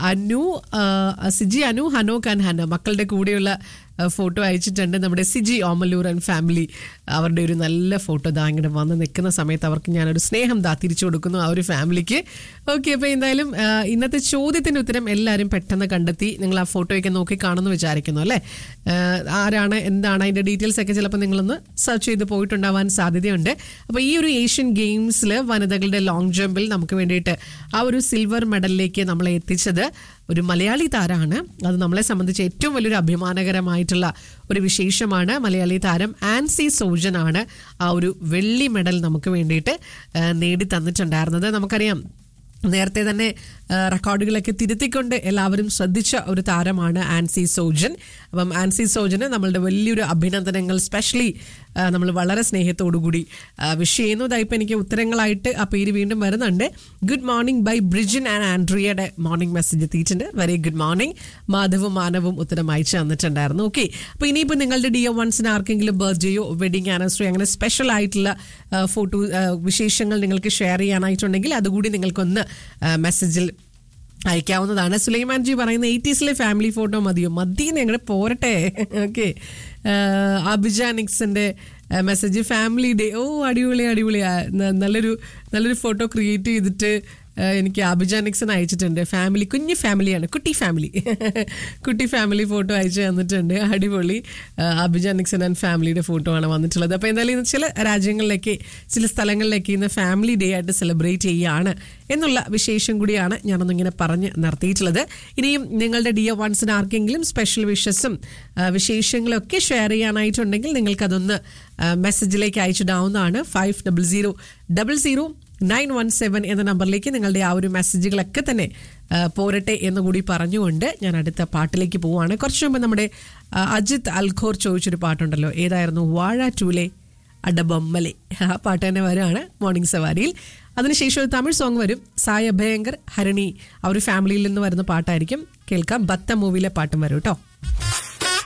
അനു ആ, സിജി അനു ഹനോക്ക് ആൻഡ് ഹന മക്കളുടെ കൂടെയുള്ള ഫോട്ടോ അയച്ചിട്ടുണ്ട് നമ്മുടെ സിജി ഓമലൂർ ആൻഡ് ഫാമിലി അവരുടെ ഒരു നല്ല ഫോട്ടോ ദാ ഇങ്ങനെ വന്ന് നിൽക്കുന്ന സമയത്ത് അവർക്ക് ഞാനൊരു സ്നേഹം ദാ തിരിച്ചു കൊടുക്കുന്നു ആ ഒരു ഫാമിലിക്ക് ഓക്കെ അപ്പോൾ എന്തായാലും ആ, ഇന്നത്തെ ചോദ്യത്തിൻ്റെ ഉത്തരം എല്ലാവരും പെട്ടെന്ന് കണ്ടെത്തി നിങ്ങൾ ആ ഫോട്ടോയൊക്കെ നോക്കി കാണുമെന്ന് വിചാരിക്കുന്നു അല്ലേ ആ, ആരാണ് എന്താണ് അതിൻ്റെ ഡീറ്റെയിൽസ് ഒക്കെ ചിലപ്പോൾ നിങ്ങളൊന്ന് സെർച്ച് ചെയ്ത് പോയിട്ടുണ്ടാവാൻ സാധ്യതയുണ്ട് അപ്പോൾ ഈ ഒരു ഏഷ്യൻ ഗെയിംസിൽ വനിതകളുടെ ലോങ് ജമ്പിൽ നമുക്ക് വേണ്ടിയിട്ട് ആ ഒരു സിൽവർ മെഡലിലേക്ക് നമ്മളെ എത്തിച്ചത് ഒരു മലയാളി താരമാണ് അത് നമ്മളെ സംബന്ധിച്ച് ഏറ്റവും വലിയൊരു അഭിമാനകരമായിട്ടുള്ള ഒരു വിശേഷമാണ് മലയാളി താരം ആൻസി സോജനാണ് ആ ഒരു വെള്ളി മെഡൽ നമുക്ക് വേണ്ടിയിട്ട് ആ, നേടി തന്നിട്ടുണ്ടായിരുന്നത് നമുക്കറിയാം നേരത്തെ തന്നെ ആ, റെക്കോർഡുകളൊക്കെ തിരുത്തിക്കൊണ്ട് എല്ലാവരും ശ്രദ്ധിച്ച ഒരു താരമാണ് ആൻസി സോജൻ അപ്പം ആൻസി സോജന് നമ്മളുടെ വലിയൊരു അഭിനന്ദനങ്ങൾ സ്പെഷ്യലി നമ്മൾ വളരെ സ്നേഹത്തോടു കൂടി വിഷ് ചെയ്യുന്നു ഇതായിപ്പോൾ എനിക്ക് ഉത്തരങ്ങളായിട്ട് ആ പേര് വീണ്ടും വരുന്നുണ്ട് good morning by Brijin and ആൻഡ്രിയയുടെ മോർണിംഗ് മെസ്സേജ് എത്തിയിട്ടുണ്ട് വെരി ഗുഡ് മോർണിംഗ് മാധവും മാനവും ഉത്തരം അയച്ചു തന്നിട്ടുണ്ടായിരുന്നു ഓക്കെ അപ്പോൾ ഇനിയിപ്പോൾ നിങ്ങളുടെ ഡി എം വൺസിന് ആർക്കെങ്കിലും ബർത്ത്ഡേയോ വെഡിങ് ആനിവേഴ്സറി അങ്ങനെ സ്പെഷ്യൽ ആയിട്ടുള്ള ഫോട്ടോ വിശേഷങ്ങൾ നിങ്ങൾക്ക് ഷെയർ ചെയ്യാനായിട്ടുണ്ടെങ്കിൽ അതുകൂടി നിങ്ങൾക്കൊന്ന് മെസ്സേജിൽ അയക്കാവുന്നതാണ് സുലൈമാൻ ജി പറയുന്ന എയ്റ്റീസിലെ ഫാമിലി ഫോട്ടോ മതിയോ മതി ഞങ്ങൾ പോരട്ടെ ഓക്കെ അബിജ നിക്സന്റെ മെസ്സേജ് ഫാമിലി ഡേ ഓ അടിപൊളി അടിപൊളി ആ, ന- നല്ലൊരു നല്ലൊരു ഫോട്ടോ ക്രിയേറ്റ് ചെയ്തിട്ട് ആ, എനിക്ക് അബിജ നിക്സൺ അയച്ചിട്ടുണ്ട് ഫാമിലി കുഞ്ഞു ഫാമിലിയാണ് കുട്ടി ഫാമിലി കുട്ടി ഫാമിലി ഫോട്ടോ അയച്ചു തന്നിട്ടുണ്ട് അടിപൊളി ആ, അബിജ നിക്സൺ ആൻഡ് ഫാമിലിയുടെ ഫോട്ടോ ആണ് വന്നിട്ടുള്ളത് അപ്പോൾ എന്തായാലും ഇന്ന് ചില രാജ്യങ്ങളിലേക്ക് ചില സ്ഥലങ്ങളിലേക്ക് ഇന്ന് ഫാമിലി ഡേ ആയിട്ട് സെലിബ്രേറ്റ് ചെയ്യുകയാണ് എന്നുള്ള വിശേഷം കൂടിയാണ് ഞാനൊന്നിങ്ങനെ പറഞ്ഞ് നിർത്തിയിട്ടുള്ളത് ഇനിയും നിങ്ങളുടെ ഡി എ വൺസിന് ആർക്കെങ്കിലും സ്പെഷ്യൽ വിഷസും വിശേഷങ്ങളും ഒക്കെ ഷെയർ ചെയ്യാനായിട്ടുണ്ടെങ്കിൽ നിങ്ങൾക്കതൊന്ന് ആ, മെസ്സേജിലേക്ക് അയച്ചിടാവുന്നതാണ് five double zero double zero nine one seven എന്ന നമ്പറിലേക്ക് നിങ്ങളുടെ ആ ഒരു മെസ്സേജുകളൊക്കെ തന്നെ ആ, പോരട്ടെ എന്ന് കൂടി പറഞ്ഞുകൊണ്ട് ഞാൻ അടുത്ത പാട്ടിലേക്ക് പോവുകയാണ് കുറച്ച് മുമ്പ് നമ്മുടെ ആ, അജിത് അൽഖോർ ചോദിച്ചൊരു പാട്ടുണ്ടല്ലോ ഏതായിരുന്നു വാഴ ടൂലെ അടബൊമ്മലെ ആ പാട്ട് തന്നെ വരികയാണ് മോർണിംഗ് സവാരിയിൽ അതിനുശേഷം ഒരു തമിഴ് സോങ് വരും സായ ഭയങ്കർ ഹരണി ആ ഒരു ഫാമിലിയിൽ നിന്ന് വരുന്ന പാട്ടായിരിക്കും കേൾക്കാം ബത്ത മൂവിയിലെ പാട്ടും വരും കേട്ടോ